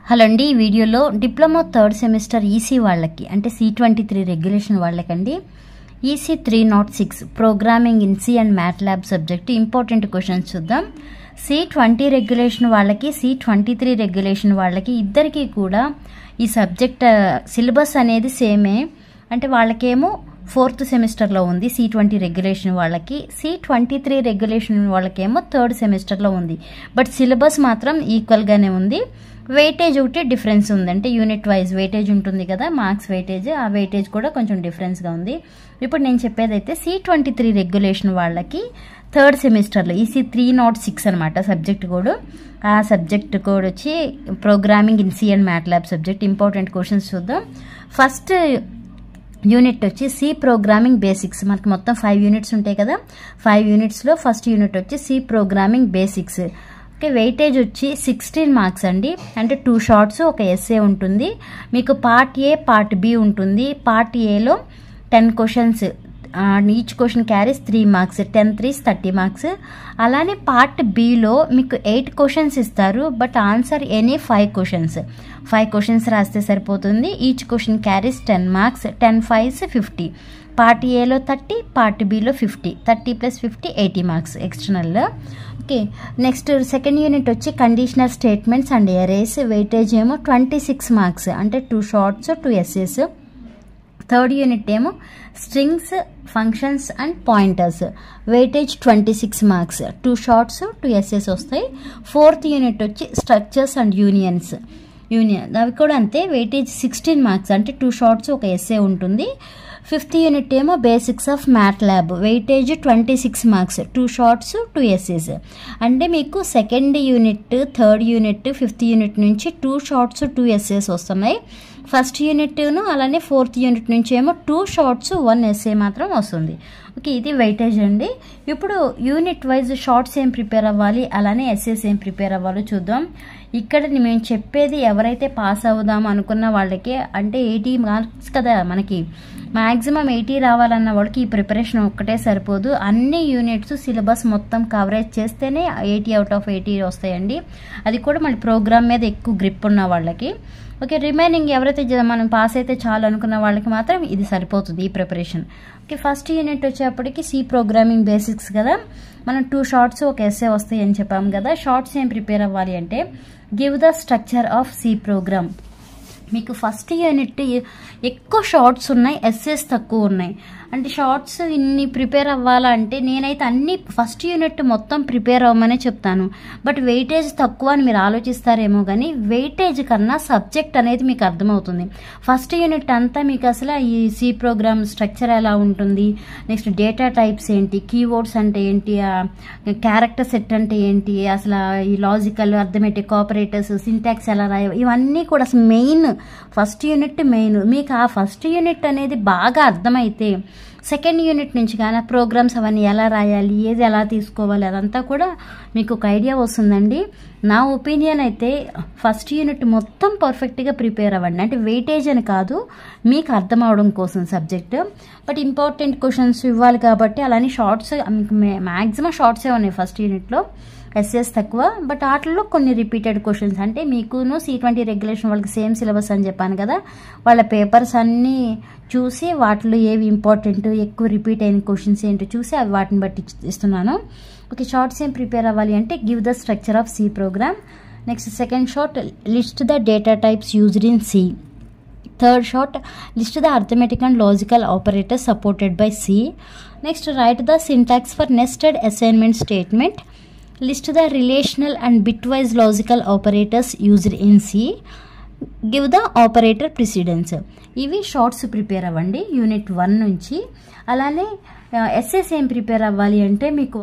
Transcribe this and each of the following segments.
hello అండి ఈ వీడియోలో డిప్లొమా థర్డ్ సెమిస్టర్ ఈసీ వాళ్ళకి అంటే సి ట్వంటీ త్రీ రెగ్యులేషన్ వాళ్ళకండి EC three not six programming in C and MATLAB subject important questions చూద్దాం C twenty regulation వాళ్ళకి C twenty three regulation వాళ్ళకి ఇద్దరికి కూడా ఈ సబ్జెక్ట్ సిలబస్ అనేది సేమే అంటే వాళ్ళకేమో ఫోర్త్ సెమిస్టర్లో ఉంది సి ట్వంటీ రెగ్యులేషన్ వాళ్ళకి సి ట్వంటీ త్రీ రెగ్యులేషన్ వాళ్ళకేమో థర్డ్ సెమిస్టర్లో ఉంది బట్ సిలబస్ మాత్రం ఈక్వల్గానే ఉంది వెయిటేజ్ ఒకటి డిఫరెన్స్ ఉంది అంటే యూనిట్ వైజ్ వెయిటేజ్ ఉంటుంది కదా మార్క్స్ వెయిటేజ్ ఆ వెయిటేజ్ కూడా కొంచెం డిఫరెన్స్గా ఉంది ఇప్పుడు నేను చెప్పేదైతే సి ట్వంటీ త్రీ రెగ్యులేషన్ వాళ్ళకి థర్డ్ సెమిస్టర్లో ఈసీ త్రీ నాట్ సిక్స్ అనమాట సబ్జెక్ట్ కోడ్ ఆ సబ్జెక్ట్ కోడ్ వచ్చి programming in C and MATLAB subject important questions చూద్దాం ఫస్ట్ యూనిట్ వచ్చి సి ప్రోగ్రామింగ్ బేసిక్స్ మనకి మొత్తం ఫైవ్ యూనిట్స్ ఉంటాయి కదా ఫైవ్ యూనిట్స్లో ఫస్ట్ యూనిట్ వచ్చి C programming basics okay weightage వచ్చి సిక్స్టీన్ మార్క్స్ అండి అంటే టూ షార్ట్స్ ఒక ఎస్ఏ ఉంటుంది మీకు పార్ట్ ఏ పార్ట్ బి ఉంటుంది పార్ట్ ఏలో ten questions each question carries three marks ten threes thirty marks అలానే పార్ట్ బిలో మీకు ఎయిట్ క్వశ్చన్స్ ఇస్తారు but answer any five questions five questions రాస్తే సరిపోతుంది each question carries ten marks ten fives fifty part ఏలో thirty part బిలో fifty thirty plus fifty eighty marks ఎక్స్టర్నల్లో okay next second unit వచ్చి conditional statements and arrays weightage ఏమో twenty six marks అంటే two shorts two SS third unit ఏమో strings functions and pointers weightage twenty six marks two shorts two SS వస్తాయి fourth unit వచ్చి structures and unions union అవి కూడా అంతే weightage sixteen marks అంటే two shorts ఒక SA ఉంటుంది ఫిఫ్త్ యూనిట్ ఏమో basics of MATLAB weightage twenty six marks two shorts two SAs అంటే మీకు second unit third unit fifth unit నుంచి టూ షార్ట్స్ టూ ఎస్ఏస్ వస్తున్నాయి ఫస్ట్ యూనిట్ను అలానే ఫోర్త్ యూనిట్ నుంచి ఏమో టూ షార్ట్స్ వన్ ఎస్ఏ మాత్రం వస్తుంది ఓకే ఇది వెయిటేజ్ అండి ఇప్పుడు యూనిట్ వైజ్ షార్ట్స్ ఏం ప్రిపేర్ అవ్వాలి అలానే ఎస్ఎస్ ఏం ప్రిపేర్ అవ్వాలో చూద్దాం ఇక్కడ మేము చెప్పేది ఎవరైతే పాస్ అవుదాం అనుకున్న వాళ్ళకి అంటే ఎయిటీ మార్క్స్ కదా మనకి మ్యాక్సిమం ఎయిటీ రావాలన్న వాళ్ళకి ఈ ప్రిపరేషన్ ఒక్కటే సరిపోదు అన్ని యూనిట్స్ సిలబస్ మొత్తం కవరేజ్ చేస్తేనే ఎయిటీ అవుట్ ఆఫ్ ఎయిటీ వస్తాయండి అది కూడా మళ్ళీ ప్రోగ్రామ్ మీద ఎక్కువ గ్రిప్ ఉన్న వాళ్ళకి ఓకే రిమైనింగ్ ఎవరైతే మనం పాస్ అయితే చాలు అనుకున్న వాళ్ళకి మాత్రం ఇది సరిపోతుంది ఈ ప్రిపరేషన్ ఓకే ఫస్ట్ యూనిట్ వచ్చేప్పటికి సి ప్రోగ్రామింగ్ బేసిక్స్ కదా మనం టూ షార్ట్స్ ఒక ఎస్ఏ వస్తాయి అని చెప్పాం కదా షార్ట్స్ ఏం ప్రిపేర్ అవ్వాలి అంటే give the structure of C program మీకు ఫస్ట్ యూనిట్ ఎక్కువ షార్ట్స్ ఉన్నాయి ఎస్ఎస్ తక్కువ ఉన్నాయి అంటే షార్ట్స్ ఇన్ని ప్రిపేర్ అవ్వాలంటే నేనైతే అన్ని ఫస్ట్ యూనిట్ మొత్తం ప్రిపేర్ అవ్వమనే చెప్తాను బట్ వెయిటేజ్ తక్కువ అని మీరు ఆలోచిస్తారేమో కానీ వెయిటేజ్ కన్నా సబ్జెక్ట్ అనేది మీకు అర్థమవుతుంది ఫస్ట్ యూనిట్ అంతా మీకు అసలు ఈ సి ప్రోగ్రామ్ స్ట్రక్చర్ ఎలా ఉంటుంది నెక్స్ట్ డేటా టైప్స్ ఏంటి కీవర్డ్స్ అంటే ఏంటి క్యారెక్టర్ సెట్ అంటే ఏంటి అసలు ఈ లాజికల్ అర్థమెటిక్ ఆపరేటర్స్ సింటాక్స్ ఎలా రాయ ఇవన్నీ కూడా అసలు మెయిన్ ఫస్ట్ యూనిట్ మెయిన్ మీకు ఆ ఫస్ట్ యూనిట్ అనేది బాగా అర్థమైతే సెకండ్ యూనిట్ నుంచి కానీ ప్రోగ్రామ్స్ అవన్నీ ఎలా రాయాలి ఏది ఎలా తీసుకోవాలి అదంతా కూడా మీకు ఒక ఐడియా వస్తుందండి నా ఒపీనియన్ అయితే ఫస్ట్ యూనిట్ మొత్తం పర్ఫెక్ట్గా ప్రిపేర్ అవ్వండి అంటే వెయిటేజ్ అని కాదు మీకు అర్థం అవడం కోసం సబ్జెక్ట్ బట్ ఇంపార్టెంట్ క్వశ్చన్స్ ఇవ్వాలి కాబట్టి అలానే షార్ట్స్ మీకు మ్యాక్సిమం షార్ట్సే ఉన్నాయి ఫస్ట్ యూనిట్లో ఎస్ఎస్ తక్కువ బట్ వాటిల్లో కొన్ని రిపీటెడ్ క్వశ్చన్స్ అంటే మీకును సి ట్వంటీ రెగ్యులేషన్ వాళ్ళకి సేమ్ సిలబస్ అని చెప్పాను కదా వాళ్ళ పేపర్స్ అన్నీ చూసి వాటిలో ఏవి ఇంపార్టెంట్ ఎక్కువ రిపీట్ అయిన క్వశ్చన్స్ ఏంటో చూసి అవి వాటిని బట్టి ఇస్తున్నాను ఓకే షార్ట్స్ ఏం ప్రిపేర్ అవ్వాలి అంటే give the structure of C program next second short list the data types used in C third short list the arithmetic and logical operator supported by C next write the syntax for nested assignment statement list the relational and bitwise logical operators used in C give the operator precedence ఇవి shorts prepare అవ్వండి unit one నుంచి అలానే SS ఏం prepare అవ్వాలి అంటే మీకు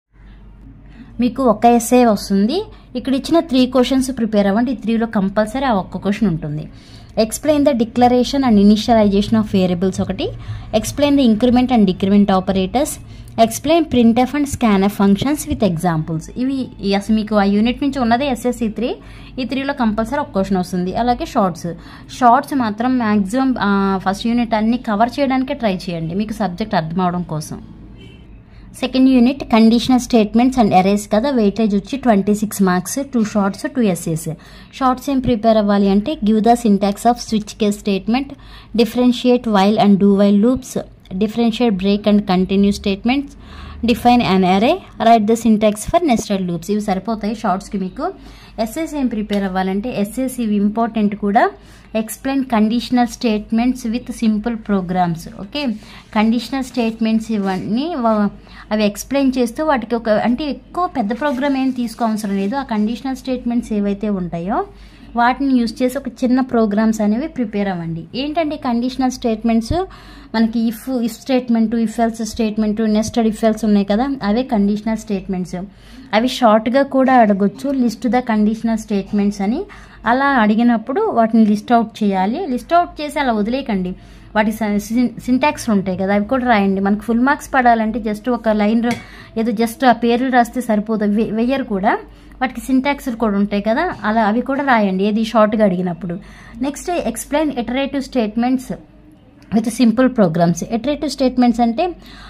మీకు ఒక ఎస్ఏ వస్తుంది ఇక్కడ ఇచ్చిన త్రీ క్వశ్చన్స్ ప్రిపేర్ అవ్వండి ఈ త్రీలో కంపల్సరీ ఆ ఒక్క క్వశ్చన్ ఉంటుంది explain the declaration and initialization of variables ఒకటి explain the increment and decrement operators explain printf and scanf functions with examples ఇవి అసలు మీకు ఆ యూనిట్ నుంచి ఉన్నదే ఎస్ఎస్సి త్రీ ఈ త్రీలో కంపల్సరీ ఒక క్వశ్చన్ వస్తుంది అలాగే షార్ట్స్ షార్ట్స్ మాత్రం మ్యాక్సిమం ఫస్ట్ యూనిట్ అన్ని కవర్ చేయడానికే ట్రై చేయండి మీకు సబ్జెక్ట్ అర్థం అవడం కోసం second unit conditional statements and arrays కదా వెయిటేజ్ వచ్చి twenty six marks two shorts two SAs shorts ఏం ప్రిపేర్ అవ్వాలి అంటే give the syntax of switch case statement differentiate while and do while loops differentiate break and continue statements define an array write the syntax for nested loops ఇవి సరిపోతాయి షార్ట్స్కి మీకు SS ఏం prepare అవ్వాలంటే SS ఇవి important కూడా explain conditional statements with simple programs okay conditional statements ఇవన్నీ వా- అవి ఎక్స్ప్లెయిన్ చేస్తూ వాటికి ఒక అంటే ఎక్కువ పెద్ద ప్రోగ్రామ్ ఏం తీసుకోవసరం లేదు ఆ కండిషనల్ స్టేట్మెంట్స్ ఏవైతే ఉంటాయో వాటిని యూస్ చేసి ఒక చిన్న ప్రోగ్రామ్స్ అనేవి ప్రిపేర్ అవ్వండి ఏంటంటే కండిషనల్ స్టేట్మెంట్స్ మనకి if if statement if else statement nested if else ఉన్నాయి కదా అవే కండిషనల్ స్టేట్మెంట్స్ అవి షార్ట్గా కూడా అడగొచ్చు లిస్ట్ ద కండిషనల్ స్టేట్మెంట్స్ అని అలా అడిగినప్పుడు వాటిని లిస్ట్ అవుట్ చేయాలి లిస్ట్ అవుట్ చేసి అలా వదిలేయకండి వాటి సింటాక్స్ ఉంటాయి కదా అవి కూడా రాయండి మనకు ఫుల్ మార్క్స్ పడాలంటే జస్ట్ ఒక లైన్ ఏదో జస్ట్ ఆ పేర్లు రాస్తే సరిపోతుంది వె- వెయ్యరు కూడా వాటికి సింటాక్స్ కూడా ఉంటాయి కదా అలా అవి కూడా రాయండి ఏది షార్ట్గా అడిగినప్పుడు next explain iterative statements with simple programs iterative statements అంటే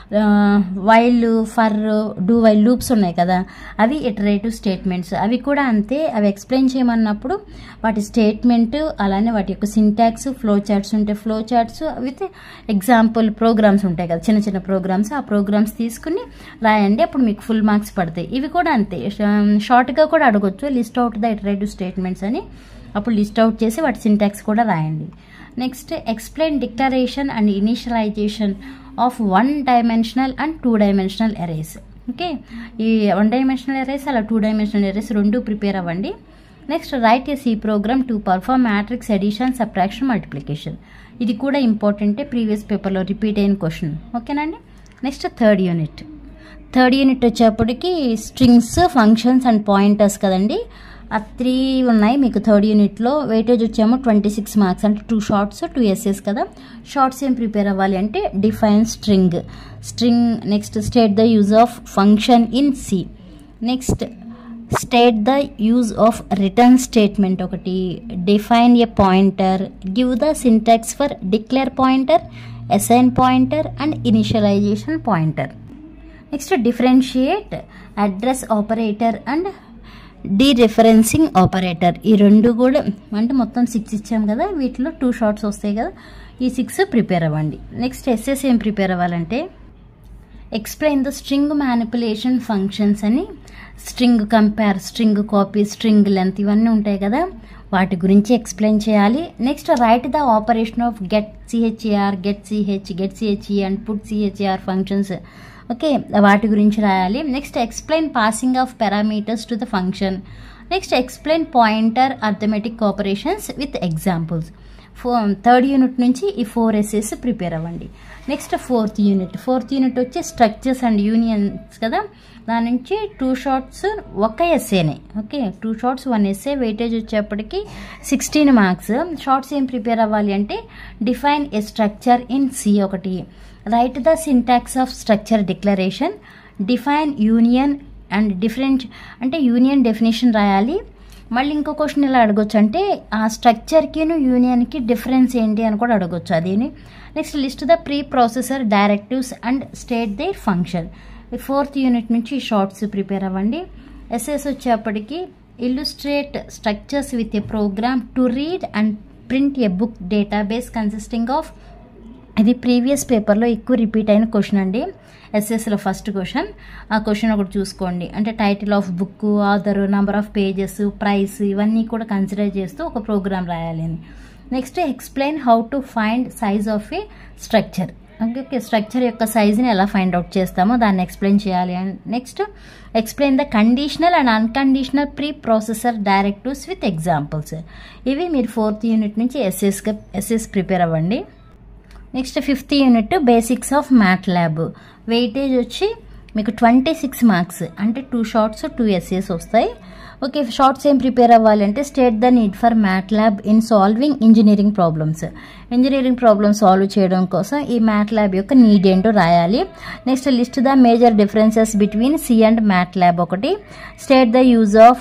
while for do while loops ఉన్నాయి కదా అవి ఎటరేటివ్ స్టేట్మెంట్స్ అవి కూడా అంతే అవి ఎక్స్ప్లెయిన్ చేయమన్నప్పుడు వాటి స్టేట్మెంట్ అలానే వాటి యొక్క సింటాక్స్ ఫ్లో చార్ట్స్ ఉంటాయి flow charts with example programs ఉంటాయి కదా చిన్న చిన్న ప్రోగ్రామ్స్ ఆ ప్రోగ్రామ్స్ తీసుకుని రాయండి అప్పుడు మీకు ఫుల్ మార్క్స్ పడతాయి ఇవి కూడా అంతే షార్ట్గా కూడా అడగొచ్చు list out the iterative statements అని అప్పుడు లిస్ట్ అవుట్ చేసి వాటి సింటాక్స్ కూడా రాయండి next explain declaration and initialization of one dimensional and two dimensional arrays okay ఈ వన్ డైమెన్షనల్ ఎరేస్ అలా టూ డైమెన్షనల్ ఎరేస్ రెండు ప్రిపేర్ అవ్వండి next write a C program to perform matrix addition subtraction multiplication ఇది కూడా ఇంపార్టెంటే previous పేపర్లో repeat అయిన question ఓకేనండి next third unit third unit వచ్చేప్పటికి స్ట్రింగ్స్ ఫంక్షన్స్ అండ్ పాయింటర్స్ కదండి ఆ త్రీ ఉన్నాయి మీకు థర్డ్ యూనిట్లో వెయిటేజ్ వచ్చేమో ట్వంటీ సిక్స్ మార్క్స్ అంటే టూ షార్ట్స్ టూ ఎస్ఎస్ కదా షార్ట్స్ ఏం ప్రిపేర్ అవ్వాలి అంటే define string string next state the use of function in C next state the use of return statement ఒకటి define a pointer give the syntax for declare pointer assign pointer and initialization pointer next differentiate address operator and dereferencing operator ఈ రెండు కూడా అంటే మొత్తం six ఇచ్చాం కదా వీటిలో two shorts వస్తాయి కదా ఈ సిక్స్ ప్రిపేర్ అవ్వండి నెక్స్ట్ ఎస్ఎస్ ఏం ప్రిపేర్ అవ్వాలంటే explain the string manipulation functions అని string compare string copy string length ఇవన్నీ ఉంటాయి కదా వాటి గురించి ఎక్స్ప్లెయిన్ చేయాలి next write the operation of get C H A R get C H get C H E and put C H A R functions okay వాటి గురించి రాయాలి next explain passing of parameters to the function next explain pointer arithmetic operations with examples for third unit నుంచి ఈ four essays prepare అవ్వండి next fourth unit fourth unit వచ్చి structures and unions కదా దాని నుంచి టూ షార్ట్స్ ఒక ఎస్ఏనే okay two shorts one essay weightage వచ్చేప్పటికి సిక్స్టీన్ మార్క్స్ షార్ట్స్ ఏం ప్రిపేర్ అవ్వాలి అంటే define a structure in C ఒకటి write the syntax of structure declaration define union and different అంటే యూనియన్ డెఫినేషన్ రాయాలి మళ్ళీ ఇంకో క్వశ్చన్ ఎలా అడగొచ్చు అంటే ఆ స్ట్రక్చర్కిను యూనియన్కి డిఫరెన్స్ ఏంటి అని కూడా అడగొచ్చు అదేని next list the preprocessor directives and state the function fourth unit నుంచి షార్ట్స్ ప్రిపేర్ అవ్వండి ఎస్ఎస్ వచ్చేప్పటికి illustrate structures with a program to read and print a book database consisting of ఇది ప్రీవియస్ పేపర్లో ఎక్కువ రిపీట్ అయిన question అండి ఎస్ఎస్లో first question ఆ క్వశ్చన్ ఒకటి చూసుకోండి అంటే title of book author number of pages price ఇవన్నీ కూడా కన్సిడర్ చేస్తూ ఒక ప్రోగ్రామ్ రాయాలి అని next explain how to find size of a structure okay structure యొక్క సైజ్ని ఎలా ఫైండ్ అవుట్ చేస్తామో దాన్ని ఎక్స్ప్లెయిన్ చేయాలి and next explain the conditional and unconditional preprocessor directives with examples ఇవి మీరు ఫోర్త్ యూనిట్ నుంచి ఎస్ఎస్గా ఎస్ఎస్ ప్రిపేర్ అవ్వండి next fifth unit basics of MATLAB weightage వచ్చి మీకు ట్వంటీ సిక్స్ మార్క్స్ అంటే టూ షార్ట్స్ టూ ఎస్ఏస్ వస్తాయి okay shorts ఏం ప్రిపేర్ అవ్వాలి అంటే state the need for mat lab in solving engineering problems engineering problems solve చేయడం కోసం ఈ మ్యాట్ ల్యాబ్ యొక్క నీడ్ ఏంటో రాయాలి next list the major differences between C and MATLAB ఒకటి state the use of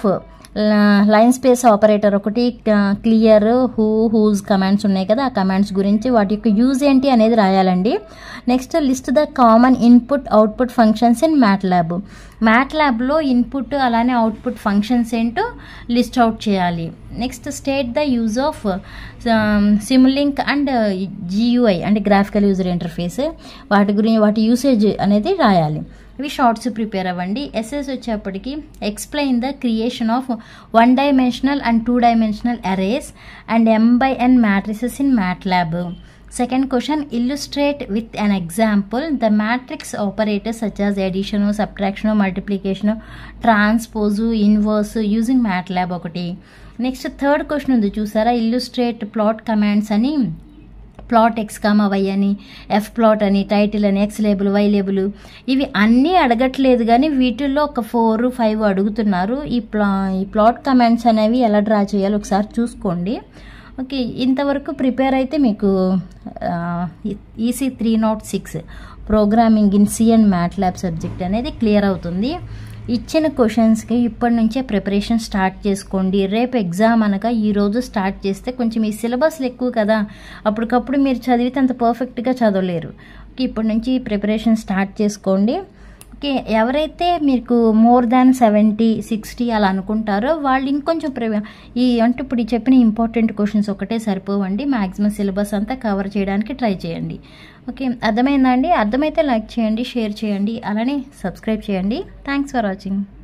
line space operator ఒకటి clear who whos commands ఉన్నాయి కదా ఆ కమాండ్స్ గురించి వాటి యొక్క యూజ్ ఏంటి అనేది రాయాలండి next list the common input output functions in MATLAB మ్యాట్ ల్యాబ్లో ఇన్పుట్ అలానే అవుట్పుట్ ఫంక్షన్స్ ఏంటో లిస్ట్ అవుట్ చేయాలి next state the use of Simulink and GUI అంటే గ్రాఫికల్ యూజర్ ఇంటర్ఫేస్ వాటి గురించి వాటి యూసేజ్ అనేది రాయాలి ఇవి షార్ట్స్ ప్రిపేర్ అవ్వండి ఎస్ఎస్ వచ్చేప్పటికి explain the creation of one dimensional and two dimensional arrays and m by n matrices in MATLAB second question illustrate with an example the matrix operators such as addition subtraction multiplication transpose inverse using MATLAB ఒకటి next third question ఉంది చూసారా illustrate plot commands అని plot x comma y అని f plot అని title అని x label y label ఇవి అన్నీ అడగట్లేదు కానీ వీటిల్లో ఒక ఫోర్ ఫైవ్ అడుగుతున్నారు ఈ ప్లా ఈ ప్లాట్ కమాండ్స్ అనేవి ఎలా డ్రా చేయాలో ఒకసారి చూసుకోండి ఓకే ఇంతవరకు ప్రిపేర్ అయితే మీకు EC three not six programming in C and MATLAB subject అనేది క్లియర్ అవుతుంది ఇచ్చిన క్వశ్చన్స్కి ఇప్పటి నుంచే ప్రిపరేషన్ స్టార్ట్ చేసుకోండి రేపు ఎగ్జామ్ అనగా ఈరోజు స్టార్ట్ చేస్తే కొంచెం ఈ సిలబస్లు ఎక్కువ కదా అప్పటికప్పుడు మీరు చదివితే అంత పర్ఫెక్ట్గా చదవలేరు ఓకే ఇప్పటి నుంచి ప్రిపరేషన్ స్టార్ట్ చేసుకోండి ఓకే ఎవరైతే మీకు మోర్ దాన్ సెవెంటీ సిక్స్టీ అలా అనుకుంటారో వాళ్ళు ఇంకొంచెం ప్రి ఈ అంటే ఇప్పుడు ఈ చెప్పిన ఇంపార్టెంట్ క్వశ్చన్స్ ఒకటే సరిపోవండి మ్యాక్సిమం సిలబస్ అంతా కవర్ చేయడానికి ట్రై చేయండి ఓకే అర్థమైందా అండి అర్థమైతే లైక్ చేయండి షేర్ చేయండి అలానే సబ్స్క్రైబ్ చేయండి థ్యాంక్స్ ఫర్ వాచింగ్